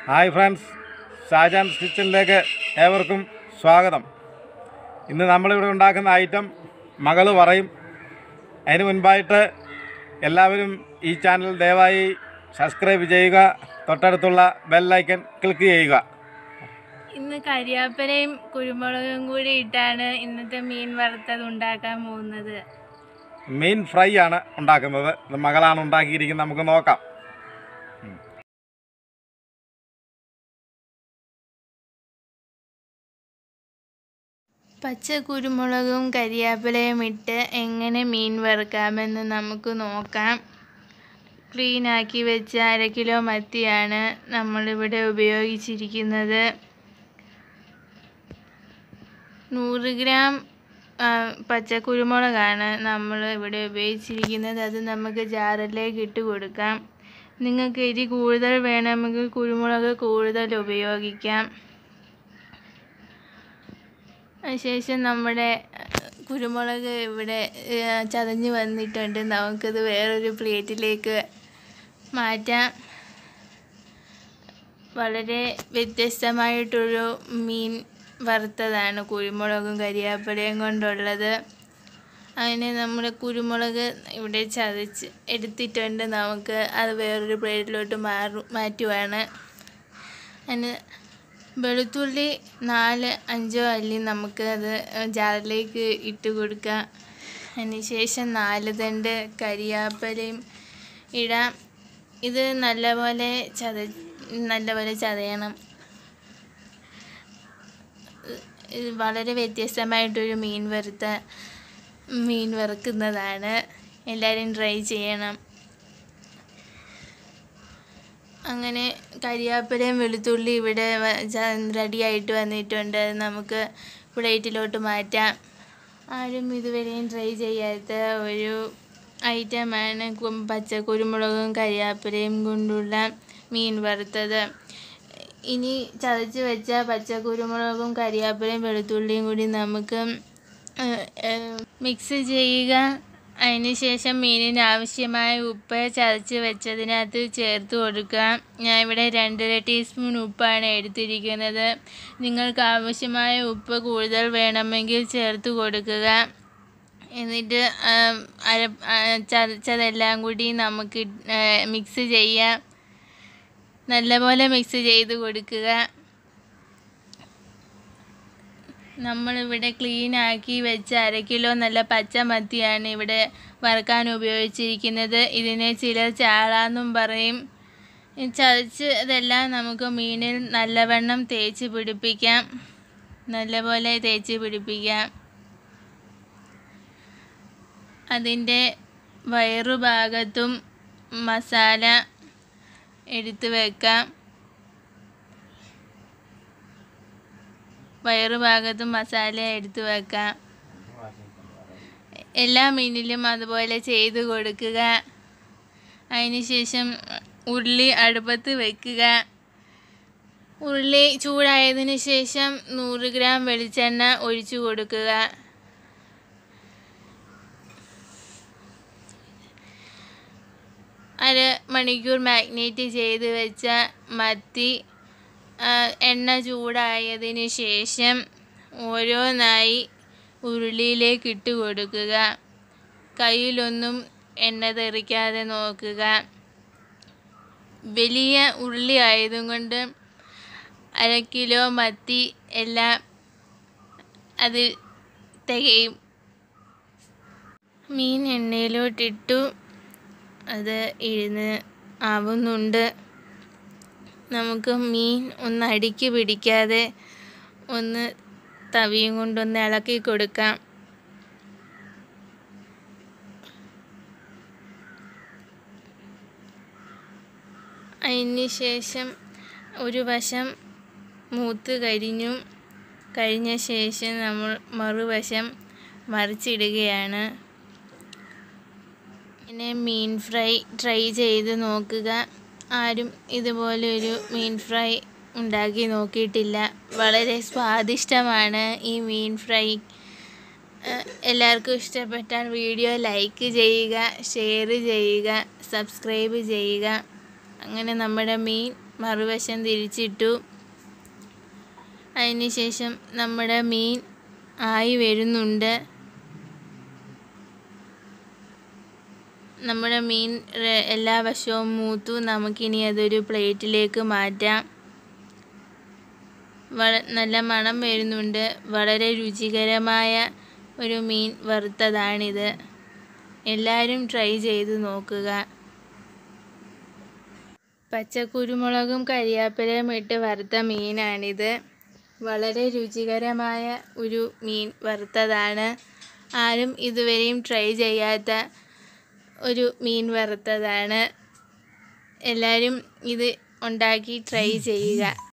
hi friends ഷാജാൻസ് കിച്ചണിലേക്ക് ഏവർക്കും സ്വാഗതം ഇന്ന് നമ്മളിവിടെ ഉണ്ടാക്കുന്ന ഐറ്റം മകള് പറയും അതിന് മുൻപായിട്ട് എല്ലാവരും ഈ ചാനൽ ദയവായി സബ്സ്ക്രൈബ് ചെയ്യുക തൊട്ടടുത്തുള്ള ബെല്ലൈക്കൻ ക്ലിക്ക് ചെയ്യുക ഇന്ന് കരിയാപ്പലയും കുരുമുളകും കൂടി ഇട്ടാണ് ഇന്നത്തെ മീൻ വറുത്തത് ഉണ്ടാക്കാൻ പോകുന്നത് മീൻ ഫ്രൈ ആണ് ഉണ്ടാക്കുന്നത് ഇത് മകളാണ് ഉണ്ടാക്കിയിരിക്കുന്നത് നമുക്ക് നോക്കാം പച്ച കുരുമുളകും കരിയാപ്പിലയും ഇട്ട് എങ്ങനെ മീൻ വറുക്കാമെന്ന് നമുക്ക് നോക്കാം ക്ലീൻ ആക്കി വെച്ച അര കിലോ മത്തിയാണ് നമ്മളിവിടെ ഉപയോഗിച്ചിരിക്കുന്നത് നൂറ് ഗ്രാം ആ, പച്ചക്കുരുമുളകാണ് നമ്മൾ ഇവിടെ ഉപയോഗിച്ചിരിക്കുന്നത് അത് നമുക്ക് ജാറിലേക്ക് ഇട്ട് കൊടുക്കാം നിങ്ങൾക്ക് എരി കൂടുതൽ വേണമെങ്കിൽ കുരുമുളക് കൂടുതൽ ഉപയോഗിക്കാം അതിനുശേഷം നമ്മുടെ അഹ്, കുരുമുളക് ഇവിടെ ഏഹ്, ചതഞ്ഞ് വന്നിട്ടുണ്ട് നമുക്കത് വേറൊരു പ്ലേറ്റിലേക്ക് മാറ്റാം വളരെ വ്യത്യസ്തമായിട്ടൊരു മീൻ വറുത്തതാണ് കുരുമുളകും കരിയാപ്പിലയും കൊണ്ടുള്ളത് അങ്ങനെ നമ്മൾ കുരുമുളക് ഇവിടെ ചതച്ച് എടുത്തിട്ടുണ്ട് നമുക്ക് അത് വേറൊരു പ്ലേറ്റിലോട്ട് മാറു മാറ്റുവാണ് അതിന് വെളുത്തുള്ളി നാല് അഞ്ചോ അല്ലി നമുക്ക് അത് ജാറിലേക്ക് ഇട്ട് കൊടുക്കാം അതിന് ശേഷം നാല് തണ്ട് കരിയാപ്പലയും ഇടാം ഇത് നല്ലപോലെ ചത നല്ലപോലെ ചതയണം ഇത് വളരെ വ്യത്യസ്തമായിട്ടൊരു മീൻ വറുത്ത മീൻ വറുക്കുന്നതാണ് എല്ലാവരും ട്രൈ ചെയ്യണം അങ്ങനെ കരിയാപ്പിലയും വെളുത്തുള്ളി ഇവിടെ റെഡി ആയിട്ട് വന്നിട്ടുണ്ട് അത് നമുക്ക് പ്ലേറ്റിലോട്ട് മാറ്റാം ആരും ഇതുവരെയും ട്രൈ ചെയ്യാത്ത ഒരു ഐറ്റമാണ് കു- പച്ച കുരുമുളകും കരിയാപ്പിലയും കൊണ്ടുള്ള മീൻ വറുത്തത് ഇനി ചതച്ച് വെച്ച പച്ച കുരുമുളകും കരിയാപ്പിലയും വെളുത്തുള്ളിയും കൂടി നമുക്ക് മിക്സ് ചെയ്യുക അതിനുശേഷം മീനിന് ആവശ്യമായ ഉപ്പ് ചതച്ച് വെച്ചതിനകത്ത് ചേർത്ത് കൊടുക്കുക ഞാൻ ഇവിടെ രണ്ടര ടീസ്പൂൺ ഉപ്പാണ് എടുത്തിരിക്കുന്നത് നിങ്ങൾക്ക് ആവശ്യമായ ഉപ്പ് കൂടുതൽ വേണമെങ്കിൽ ചേർത്ത് കൊടുക്കുക എന്നിട്ട് ആം, അര ആ, ചതച്ചതെല്ലാം കൂടി നമുക്ക് മിക്സ് ചെയ്യാം നല്ലപോലെ മിക്സ് ചെയ്ത് കൊടുക്കുക നമ്മളിവിടെ ക്ലീൻ ആക്കി വെച്ച അര കിലോ നല്ല പച്ച മത്തിയാണ് ഇവിടെ വറുക്കാൻ ഉപയോഗിച്ചിരിക്കുന്നത് ഇതിനെ ചിലർ ചാളാന്നും പറയും ഈ ചതച്ച് ഇതെല്ലാം നമുക്ക് മീനിൽ നല്ലവണ്ണം തേച്ച് പിടിപ്പിക്കാം നല്ലപോലെ തേച്ച് പിടിപ്പിക്കാം അതിൻ്റെ വയറുഭാഗത്തും മസാല എടുത്ത് വെക്കാം വയറുഭാഗത്തും മസാല എടുത്ത് വെക്കാം എല്ലാ മീനിലും അതുപോലെ ചെയ്ത് കൊടുക്കുക അതിനുശേഷം ഉള്ളി അടുപ്പത്ത് വെക്കുക ഉള്ളി ചൂടായതിനു ശേഷം നൂറ് ഗ്രാം വെളിച്ചെണ്ണ ഒഴിച്ചു കൊടുക്കുക അര മണിക്കൂർ മാഗ്നേറ്റ് ചെയ്ത് വെച്ച മത്തി ആ, എണ്ണ ചൂടായതിന് ശേഷം ഓരോന്നായി ഉരുളിയിലേക്ക് ഇട്ട് കൊടുക്കുക കയ്യിലൊന്നും എണ്ണ തെറിക്കാതെ നോക്കുക വലിയ ഉരുളി ആയതും കൊണ്ട് അര കിലോ മത്തി എല്ലാം അതിൽ തികയും മീൻ എണ്ണയിലോട്ടിട്ടു അത് ഇരുന്ന് ആവുന്നുണ്ട് നമുക്ക് മീൻ ഒന്ന് അടുക്കി പിടിക്കാതെ ഒന്ന് തവിയും കൊണ്ടൊന്ന് ഇളക്കി കൊടുക്കാം അതിന് ശേഷം ഒരു വശം മൂത്ത് കരിഞ്ഞു കഴിഞ്ഞ ശേഷം നമ്മൾ മറുവശം മറിച്ചിടുകയാണ് പിന്നെ മീൻ ഫ്രൈ ട്രൈ ചെയ്ത് നോക്കുക ആരും ഇതുപോലൊരു മീൻ ഫ്രൈ ഉണ്ടാക്കി നോക്കിയിട്ടില്ല വളരെ സ്വാദിഷ്ടമാണ് ഈ മീൻ ഫ്രൈ ഏഹ് എല്ലാവർക്കും ഇഷ്ടപ്പെട്ടാൽ വീഡിയോ ലൈക്ക് ചെയ്യുക ഷെയർ ചെയ്യുക സബ്സ്ക്രൈബ് ചെയ്യുക അങ്ങനെ നമ്മുടെ മീൻ മറുവശം തിരിച്ചിട്ടു അതിനുശേഷം നമ്മുടെ മീൻ ആയി വരുന്നുണ്ട് നമ്മുടെ മീൻ റെ- എല്ലാ വശവും മൂത്തു നമുക്കിനി അതൊരു പ്ലേറ്റിലേക്ക് മാറ്റാം വള നല്ല മണം വരുന്നുണ്ട് വളരെ രുചികരമായ ഒരു മീൻ വറുത്തതാണിത് എല്ലാവരും ട്രൈ ചെയ്ത് നോക്കുക പച്ചക്കുരുമുളകും കരിയാപ്പിലയും ഇട്ട് വറുത്ത മീനാണിത് വളരെ രുചികരമായ ഒരു മീൻ വറുത്തതാണ് ആരും ഇതുവരെയും ട്രൈ ചെയ്യാത്ത ഒരു മീൻ വറുത്തതാണ് എല്ലാവരും ഇത് ഉണ്ടാക്കി ട്രൈ ചെയ്യുക